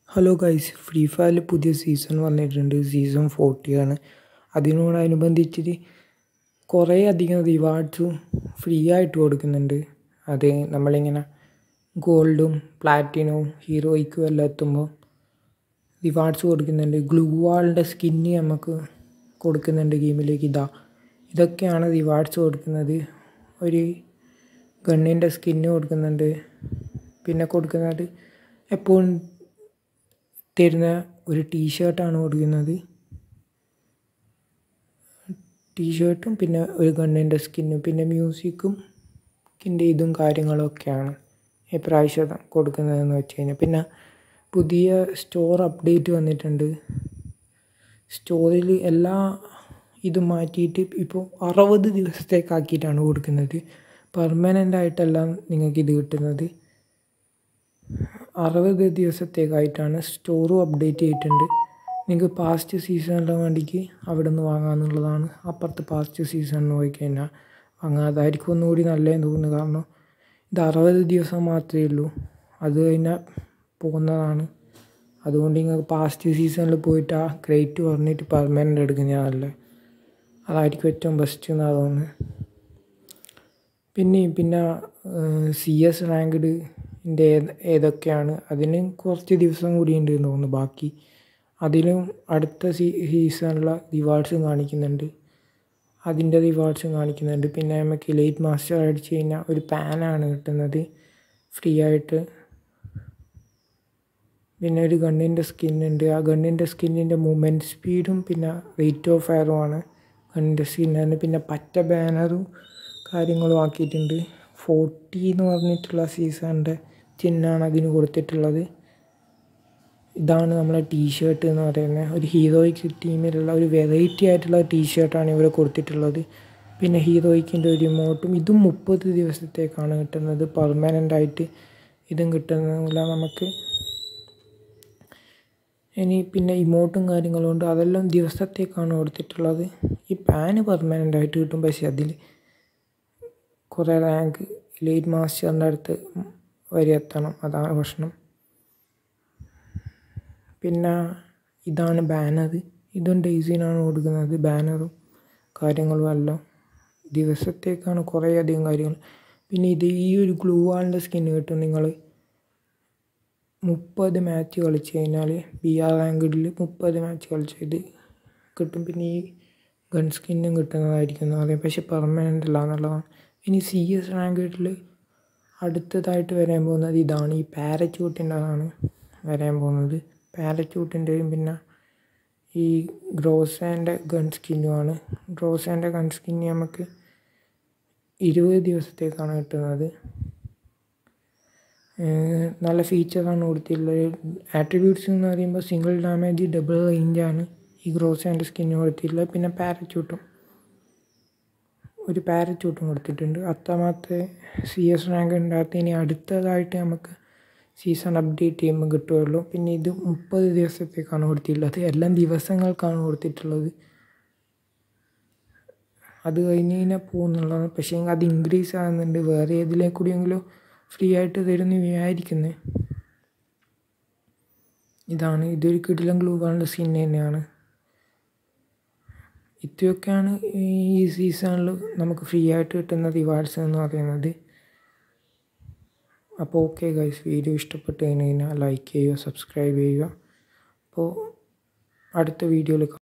hello guys free ഫയറിൽ പുതിയ season വന്നിട്ടുണ്ട് season ഫോർട്ടിയാണ് അതിനോടനുബന്ധിച്ചിട്ട് കുറേ അധികം റിവാർഡ്സും ഫ്രീ ആയിട്ട് കൊടുക്കുന്നുണ്ട് അത് നമ്മളിങ്ങനെ ഗോൾഡും പ്ലാറ്റിനവും ഹീറോയ്ക്കും എല്ലാം എത്തുമ്പോൾ റിവാർഡ്സ് കൊടുക്കുന്നുണ്ട് ഗ്ലൂ വാളിൻ്റെ സ്കിന്ന് നമുക്ക് കൊടുക്കുന്നുണ്ട് ഗെയിമിലേക്ക് ഇതാ ഇതൊക്കെയാണ് റിവാർഡ്സ് കൊടുക്കുന്നത് ഒരു ഗണ്ണിൻ്റെ സ്കിന്ന് കൊടുക്കുന്നുണ്ട് പിന്നെ കൊടുക്കുന്നത് എപ്പോഴും തരുന്ന ഒരു ടീ ഷർട്ടാണ് കൊടുക്കുന്നത് ടീ ഷർട്ടും പിന്നെ ഒരു ഗണ്ണിൻ്റെ സ്കിന്നും പിന്നെ മ്യൂസിക്കും ക്കിൻ്റെ ഇതും കാര്യങ്ങളൊക്കെയാണ് ഇപ്രാവശ്യം കൊടുക്കുന്നതെന്ന് വെച്ച് കഴിഞ്ഞാൽ പിന്നെ പുതിയ സ്റ്റോർ അപ്ഡേറ്റ് വന്നിട്ടുണ്ട് സ്റ്റോറിൽ എല്ലാ ഇതും മാറ്റിയിട്ട് ഇപ്പോൾ അറുപത് ദിവസത്തേക്കാക്കിയിട്ടാണ് കൊടുക്കുന്നത് പെർമനൻ്റ് ആയിട്ടല്ല നിങ്ങൾക്ക് ഇത് കിട്ടുന്നത് അറുപത് ദിവസത്തേക്കായിട്ടാണ് സ്റ്റോറും അപ്ഡേറ്റ് ചെയ്തിട്ടുണ്ട് നിങ്ങൾക്ക് പാസ്റ്റ് സീസണിലെ വേണ്ടിക്ക് അവിടെ നിന്ന് വാങ്ങാമെന്നുള്ളതാണ് അപ്പുറത്ത് പാസ്റ്റ് സീസണിൽ പോയി കഴിഞ്ഞാൽ വാങ്ങാം അതായിരിക്കും ഒന്നുകൂടി നല്ലതെന്ന് തോന്നുന്നു കാരണം ഇത് അറുപത് ദിവസം മാത്രമേ ഉള്ളൂ അത് കഴിഞ്ഞാൽ പോകുന്നതാണ് അതുകൊണ്ട് നിങ്ങൾക്ക് പാസ്റ്റ് സീസണിൽ പോയിട്ട് ആ ക്രേറ്റ് പറഞ്ഞിട്ട് പെർമനൻ്റ് എടുക്കുന്നതാണ് നല്ലത് അതായിരിക്കും ഏറ്റവും ബെസ്റ്റ് എന്നാണ് തോന്നുന്നത് പിന്നെ പിന്നെ സി എസ് റാങ്ക്ഡിൻ്റെ ഏതൊക്കെയാണ് അതിന് കുറച്ച് ദിവസം കൂടി ഉണ്ട് എന്ന് തോന്നുന്നു ബാക്കി അതിലും അടുത്ത സീ സീസണിലെ റിവാർഡ്സും കാണിക്കുന്നുണ്ട് അതിൻ്റെ റിവാർഡ്സും കാണിക്കുന്നുണ്ട് പിന്നെ നമുക്ക് ലൈറ്റ് മാസ്റ്റർ അടിച്ച് കഴിഞ്ഞാൽ ഒരു പാനാണ് കിട്ടുന്നത് ഫ്രീ ആയിട്ട് പിന്നെ ഒരു ഗണ്ണിൻ്റെ സ്കിന്നുണ്ട് ആ ഗണ്ണിൻ്റെ സ്കിന്നിൻ്റെ മൂവ്മെൻറ്റ് സ്പീഡും പിന്നെ റേറ്റ് ഓഫ് ഫയറുമാണ് ഗണ്ണിൻ്റെ സ്കിന്നാണ് പിന്നെ പറ്റ ബാനറും കാര്യങ്ങളും ആക്കിയിട്ടുണ്ട് ഫോർട്ടി എന്ന് പറഞ്ഞിട്ടുള്ള സീസണിൻ്റെ ചിഹ്നമാണ് അതിന് കൊടുത്തിട്ടുള്ളത് ഇതാണ് നമ്മളെ ടീ ഷർട്ട് എന്ന് പറയുന്നത് ഒരു ഹീറോയിക്ക് ടീമിലുള്ള ഒരു വെറൈറ്റി ആയിട്ടുള്ള ടീ ഷർട്ടാണ് ഇവിടെ കൊടുത്തിട്ടുള്ളത് പിന്നെ ഹീറോയിക്കിൻ്റെ ഒരു ഇമോട്ടും ഇതും മുപ്പത് ദിവസത്തേക്കാണ് കിട്ടുന്നത് പെർമനൻ്റ് ആയിട്ട് ഇതും കിട്ടുന്നില്ല നമുക്ക് ഇനി പിന്നെ ഇമോട്ടും കാര്യങ്ങളും ഉണ്ട് അതെല്ലാം ദിവസത്തേക്കാണ് കൊടുത്തിട്ടുള്ളത് ഈ പാന് പെർമനൻ്റ് ആയിട്ട് കിട്ടും പക്ഷേ അതിൽ കുറേ റാങ്ക് ലൈറ്റ് മാസ്റ്ററിൻ്റെ അടുത്ത് വരെ എത്തണം അതാണ് പ്രശ്നം പിന്നെ ഇതാണ് ബാനർ ഇതും ഡെയ്സിനാണ് കൊടുക്കുന്നത് ബാനറും കാര്യങ്ങളും എല്ലാം ദിവസത്തേക്കാണ് കുറേ അധികം കാര്യങ്ങൾ പിന്നെ ഇത് ഈ ഒരു ഗ്ലൂ വാളിൻ്റെ സ്കിൻ കിട്ടും നിങ്ങൾ മുപ്പത് മാച്ച് കളിച്ച് കഴിഞ്ഞാൽ ബി ആർ റാങ്കിഡിൽ മുപ്പത് മാച്ച് കളിച്ച് ഇത് കിട്ടും പിന്നെ ഈ ഗൺ സ്കിന്നും കിട്ടുന്നതായിരിക്കും എന്ന് പറയും പക്ഷെ പെർമനൻ്റ് അല്ല എന്നുള്ളതാണ് ഇനി സി എസ് റാങ്കിഡിൽ അടുത്തതായിട്ട് വരാൻ പോകുന്നത് ഇതാണ് ഈ പാരച്യൂട്ടിൻ്റെതാണ് വരാൻ പോകുന്നത് പാരച്യൂട്ടിൻ്റെയും പിന്നെ ഈ ഗ്രോസാൻ്റെ ഗൺ സ്കിന്നുമാണ് ഗ്രോസാൻ്റെ ഗൺ സ്കിന്ന് നമുക്ക് ഇരുപത് ദിവസത്തേക്കാണ് കിട്ടുന്നത് നല്ല ഫീച്ചറാണ് കൊടുത്തിട്ടുള്ളത് ആട്രിബ്യൂട്ട്സ് എന്ന് പറയുമ്പോൾ സിംഗിൾ ഡാമേജ് ഡബിൾ റേഞ്ചാണ് ഈ ഗ്രോസാൻ്റെ സ്കിന്ന് കൊടുത്തിട്ടുള്ളത് പിന്നെ പാരച്യൂട്ടും ഒരു പാരച്യൂട്ടും കൊടുത്തിട്ടുണ്ട് അത്രമാത്രമേ സി എസ് റാങ്ക് ഉണ്ടാകത്ത ഇനി അടുത്തതായിട്ട് നമുക്ക് സീസൺ അപ്ഡേറ്റ് ചെയ്യുമ്പോൾ കിട്ടുകയുള്ളൂ പിന്നെ ഇത് മുപ്പത് ദിവസത്തേക്കാണ് കൊടുത്തിട്ടുള്ളത് എല്ലാം ദിവസങ്ങൾക്കാണ് കൊടുത്തിട്ടുള്ളത് അത് കഴിഞ്ഞ് കഴിഞ്ഞാൽ പോകുന്നുള്ളതാണ് പക്ഷേ അത് ഇൻക്രീസ് ആകുന്നുണ്ട് വേറെ ഏതിലെ കൂടിയെങ്കിലും ഫ്രീ ആയിട്ട് തരുന്ന വിചാരിക്കുന്നത് ഇതാണ് ഇതൊരു കിടിലം ഗ്ലൂ വാളിൻ്റെ സീൻ തന്നെയാണ് ഇത്രയൊക്കെയാണ് ഈ സീസണിൽ നമുക്ക് ഫ്രീ ആയിട്ട് കിട്ടുന്ന റിവാർഡ്സ് എന്ന് പറയുന്നത് അപ്പോൾ ഓക്കെ ഗൈസ് വീഡിയോ ഇഷ്ടപ്പെട്ട് കഴിഞ്ഞ് കഴിഞ്ഞാൽ ലൈക്ക് ചെയ്യുക സബ്സ്ക്രൈബ് ചെയ്യുക അപ്പോൾ അടുത്ത വീഡിയോയിൽ